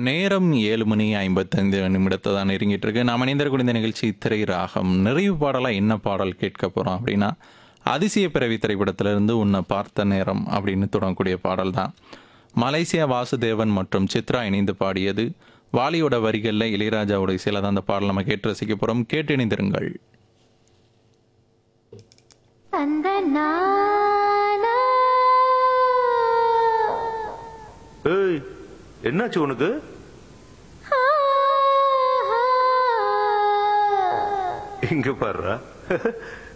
நேரம் ஏழு மணி ஐம்பத்தைந்து நிமிடத்தை தான் நெருங்கிட்டு இருக்கு நாம் இணைந்திருக்கூடிய இந்த நிகழ்ச்சி திரை ராகம் நிறைவு பாடலாக என்ன பாடல் கேட்க போகிறோம் அப்படின்னா அதிசய பிறவி திரைப்படத்திலிருந்து உன்னை பார்த்த நேரம் அப்படின்னு தொடங்கக்கூடிய பாடல் தான் மலேசியா வாசுதேவன் மற்றும் சித்ரா இணைந்து பாடியது வாலியோட வரிகளில் இளையராஜாவோட இசையில் தான் அந்த பாடல் நம்ம கேட்டு ரசிக்க போகிறோம் கேட்டு இணைந்திருங்கள் அந்த நானா ஏய் என்னாச்சு உனக்கு ஆ, ஆ. இங்க பாருடா